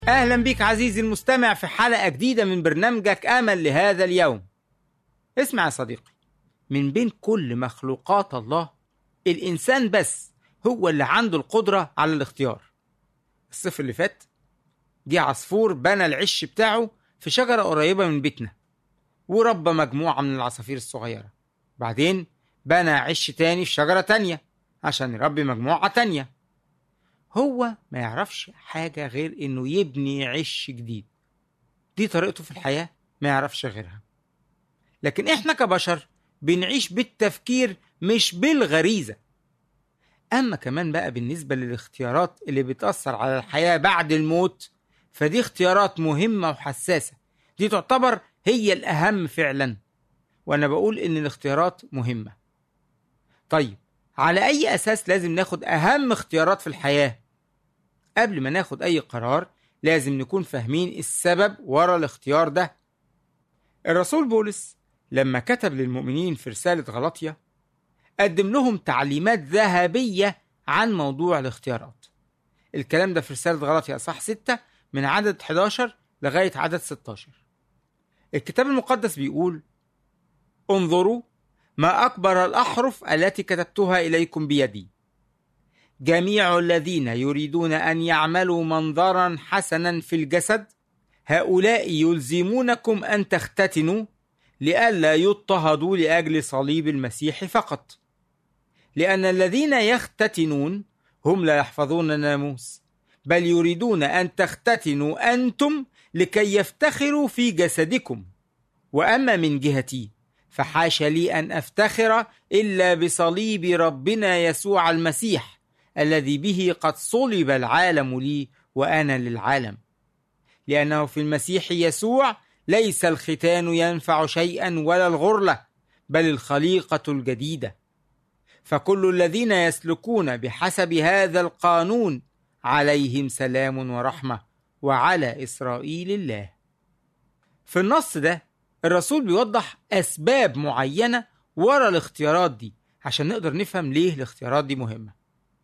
أهلا بك عزيزي المستمع في حلقة جديدة من برنامجك أمل لهذا اليوم اسمع يا صديقي من بين كل مخلوقات الله الإنسان بس هو اللي عنده القدرة على الاختيار الصيف اللي فات جه عصفور بنى العش بتاعه في شجرة قريبة من بيتنا وربى مجموعة من العصافير الصغيرة بعدين بنى عش تاني في شجرة تانية عشان يربي مجموعة تانية هو ما يعرفش حاجة غير إنه يبني عش جديد دي طريقته في الحياة ما يعرفش غيرها لكن إحنا كبشر بنعيش بالتفكير مش بالغريزة أما كمان بقى بالنسبة للاختيارات اللي بتأثر على الحياة بعد الموت فدي اختيارات مهمة وحساسة دي تعتبر هي الأهم فعلا وأنا بقول إن الاختيارات مهمة طيب على أي أساس لازم ناخد أهم اختيارات في الحياة قبل ما ناخد أي قرار لازم نكون فاهمين السبب ورا الاختيار ده الرسول بولس لما كتب للمؤمنين في رسالة غلطية قدم لهم تعليمات ذهبية عن موضوع الاختيارات الكلام ده في رسالة غلطية صح 6 من عدد 11 لغاية عدد 16 الكتاب المقدس بيقول انظروا ما أكبر الأحرف التي كتبتها إليكم بيدي جميع الذين يريدون أن يعملوا منظرا حسنا في الجسد هؤلاء يلزمونكم أن تختتنوا لئلا يضطهدوا لأجل صليب المسيح فقط لأن الذين يختتنون هم لا يحفظون الناموس بل يريدون أن تختتنوا أنتم لكي يفتخروا في جسدكم وأما من جهتي فحاش لي أن أفتخر إلا بصليب ربنا يسوع المسيح الذي به قد صلب العالم لي وأنا للعالم لأنه في المسيح يسوع ليس الختان ينفع شيئا ولا الغرلة بل الخليقة الجديدة فكل الذين يسلكون بحسب هذا القانون عليهم سلام ورحمة وعلى إسرائيل الله في النص ده الرسول بيوضح أسباب معينة ورا الاختيارات دي عشان نقدر نفهم ليه الاختيارات دي مهمة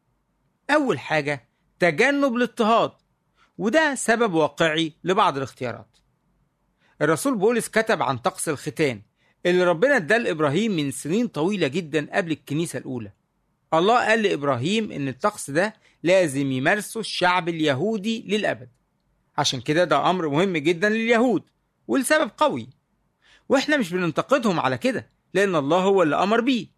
أول حاجة تجنب الاضطهاد وده سبب واقعي لبعض الاختيارات الرسول بولس كتب عن طقس الختان اللي ربنا اداه لإبراهيم من سنين طويلة جدا قبل الكنيسة الأولى الله قال لإبراهيم إن الطقس ده لازم يمارسه الشعب اليهودي للأبد عشان كده ده أمر مهم جدا لليهود ولسبب قوي واحنا مش بننتقدهم على كده لان الله هو اللي امر بيه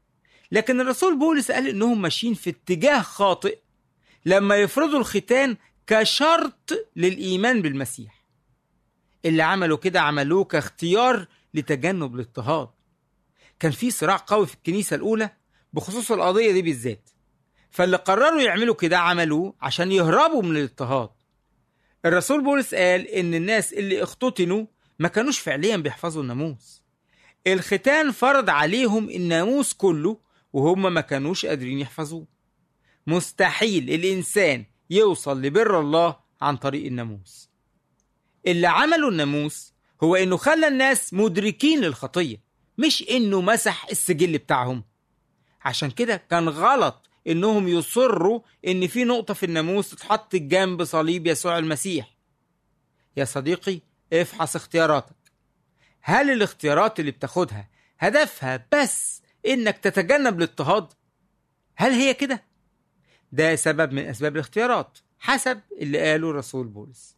لكن الرسول بولس قال انهم ماشيين في اتجاه خاطئ لما يفرضوا الختان كشرط للايمان بالمسيح اللي عملوا كده عملوه كاختيار لتجنب الاضطهاد كان في صراع قوي في الكنيسه الاولى بخصوص القضيه دي بالذات فاللي قرروا يعملوا كده عملوه عشان يهربوا من الاضطهاد الرسول بولس قال ان الناس اللي اختتنوا ما كانوش فعليا بيحفظوا الناموس الختان فرض عليهم الناموس كله وهم ما كانوش قادرين يحفظوه مستحيل الإنسان يوصل لبر الله عن طريق الناموس اللي عمله الناموس هو إنه خلى الناس مدركين للخطية مش إنه مسح السجل بتاعهم عشان كده كان غلط إنهم يصروا إن في نقطة في الناموس تتحط جنب صليب يسوع المسيح يا صديقي افحص اختياراتك هل الاختيارات اللي بتاخدها هدفها بس انك تتجنب الاضطهاد هل هي كده ده سبب من اسباب الاختيارات حسب اللي قاله الرسول بولس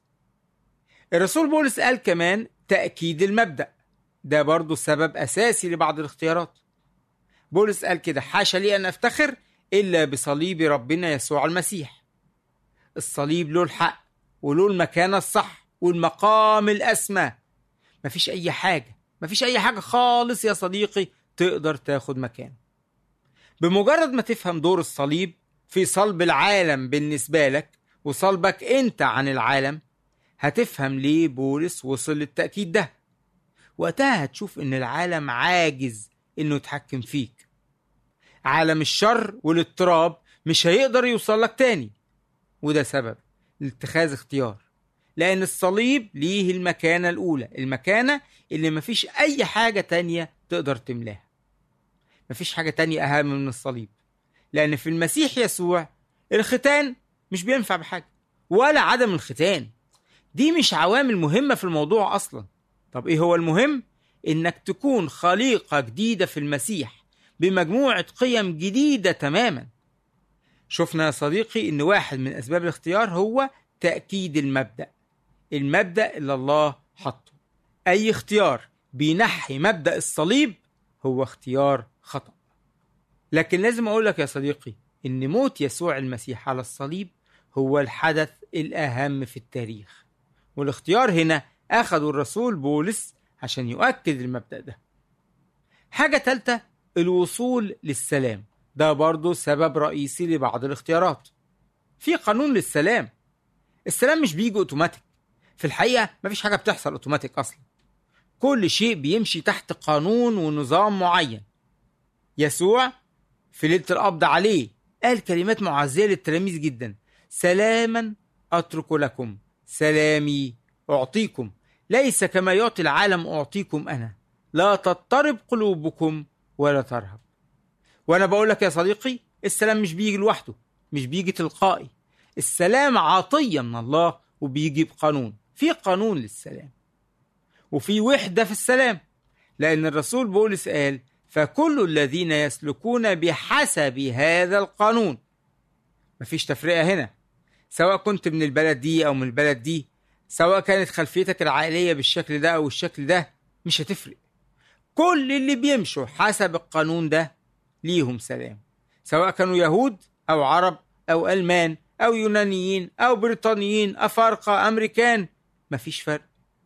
الرسول بولس قال كمان تأكيد المبدأ ده برضه سبب أساسي لبعض الاختيارات بولس قال كده حاشا لي أن أفتخر إلا بصليب ربنا يسوع المسيح الصليب له الحق وله المكانة الصح والمقام الأسمى مفيش أي حاجة مفيش أي حاجة خالص يا صديقي تقدر تاخد مكان بمجرد ما تفهم دور الصليب في صلب العالم بالنسبة لك وصلبك أنت عن العالم هتفهم ليه بولس وصل للتأكيد ده وقتها هتشوف إن العالم عاجز إنه يتحكم فيك عالم الشر والاضطراب مش هيقدر يوصل لك تاني وده سبب لاتخاذ اختيار لأن الصليب ليه المكانة الأولى المكانة اللي مفيش أي حاجة تانية تقدر تملاها مفيش حاجة تانية أهم من الصليب لأن في المسيح يسوع الختان مش بينفع بحاجة ولا عدم الختان دي مش عوامل مهمة في الموضوع أصلا طب إيه هو المهم؟ إنك تكون خليقة جديدة في المسيح بمجموعة قيم جديدة تماما شفنا يا صديقي إن واحد من أسباب الاختيار هو تأكيد المبدأ المبدأ اللي الله حطه أي اختيار بينحي مبدأ الصليب هو اختيار خطأ لكن لازم أقول لك يا صديقي إن موت يسوع المسيح على الصليب هو الحدث الأهم في التاريخ والاختيار هنا أخذوا الرسول بولس عشان يؤكد المبدأ ده حاجة تالتة الوصول للسلام ده برضه سبب رئيسي لبعض الاختيارات في قانون للسلام السلام مش بيجي اوتوماتيك في الحقيقة مفيش حاجة بتحصل اوتوماتيك أصلا كل شيء بيمشي تحت قانون ونظام معين يسوع في ليلة القبض عليه قال كلمات معزية للتلاميذ جدا سلاما أترك لكم سلامي أعطيكم ليس كما يعطي العالم أعطيكم أنا لا تضطرب قلوبكم ولا ترهب وأنا بقول لك يا صديقي السلام مش بيجي لوحده مش بيجي تلقائي السلام عطية من الله وبيجي بقانون في قانون للسلام وفي وحدة في السلام لأن الرسول بولس قال فكل الذين يسلكون بحسب هذا القانون مفيش تفرقة هنا سواء كنت من البلد دي أو من البلد دي سواء كانت خلفيتك العائلية بالشكل ده أو الشكل ده مش هتفرق كل اللي بيمشوا حسب القانون ده ليهم سلام سواء كانوا يهود أو عرب أو ألمان أو يونانيين أو بريطانيين أفارقة أمريكان مفيش فرق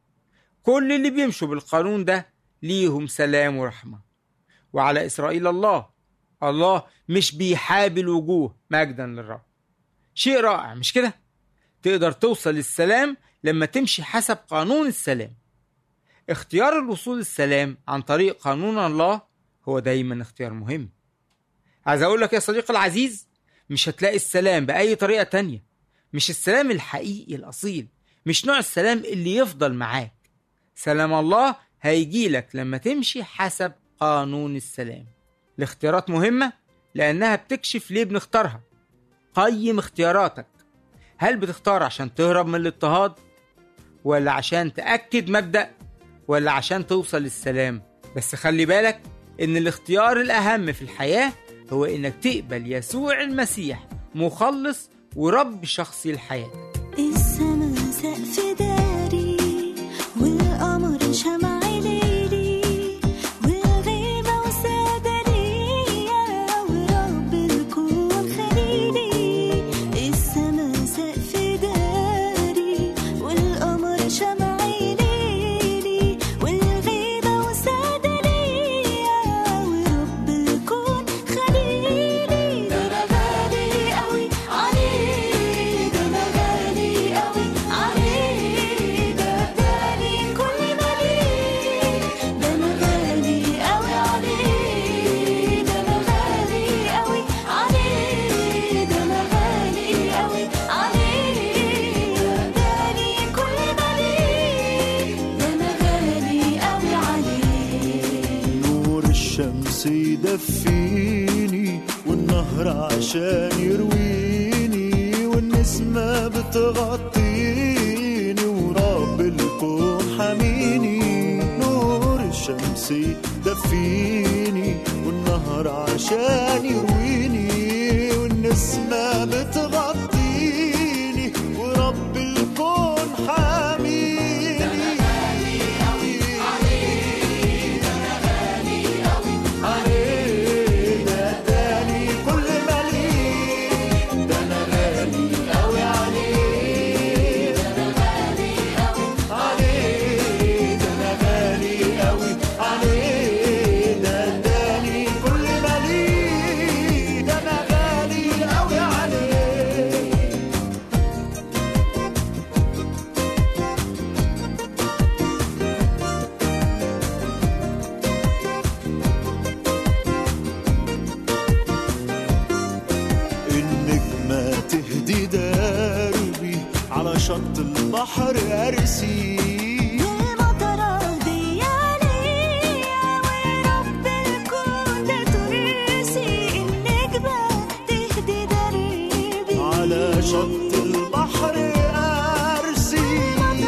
كل اللي بيمشوا بالقانون ده ليهم سلام ورحمة وعلى إسرائيل الله الله مش بيحابي الوجوه مجدا للرب شيء رائع مش كده تقدر توصل للسلام لما تمشي حسب قانون السلام اختيار الوصول للسلام عن طريق قانون الله هو دايما اختيار مهم عايز اقول لك يا صديقي العزيز مش هتلاقي السلام بأي طريقة تانية مش السلام الحقيقي الأصيل مش نوع السلام اللي يفضل معاك سلام الله هيجي لك لما تمشي حسب قانون السلام الاختيارات مهمة لأنها بتكشف ليه بنختارها قيم اختياراتك هل بتختار عشان تهرب من الاضطهاد ولا عشان تأكد مبدأ ولا عشان توصل للسلام بس خلي بالك ان الاختيار الأهم في الحياة هو انك تقبل يسوع المسيح مخلص ورب شخصي لحياتك السما سقف داري والقمر شمع ليلي والغيمة وسادة ليا ورب الكون خليلي السما سقف داري والقمر شمع ليلي والغيمة وسادة ليا ورب الكون خليلي ده أنا غالي قوي عليه ده أنا غالي قوي عليه ده غالي كل ما ليه ده أنا غالي قوي عليه ده أنا غالي قوي عليه ده أنا غالي قوي عليه ده غالي كل ما ليه ده أنا غالي قوي عليه نور الشمس يدفيني والنهر عشان يرويني والنسمة بتغطيني ورب الكون حميني نور الشمس يدفيني والنهر عشان يرويني والنسمة بتغطيني ورب الكون حميني عليه ده اداني كل ما ليه ده انا غالي قوي عليه ده انا غالي قوي عليه ده انا غالي قوي عليه ده اداني كل ما ليه ده انا غالي قوي عليه النجمة تهدي دربي على شط البحر أرسي المطرة دي عليا ورب الكون ده ترسي النجمة تهدي دربي على شط البحر أرسي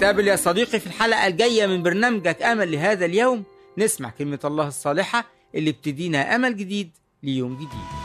نتقابل يا صديقي في الحلقة الجاية من برنامجك أمل لهذا اليوم نسمع كلمة الله الصالحة اللي بتدينا أمل جديد ليوم جديد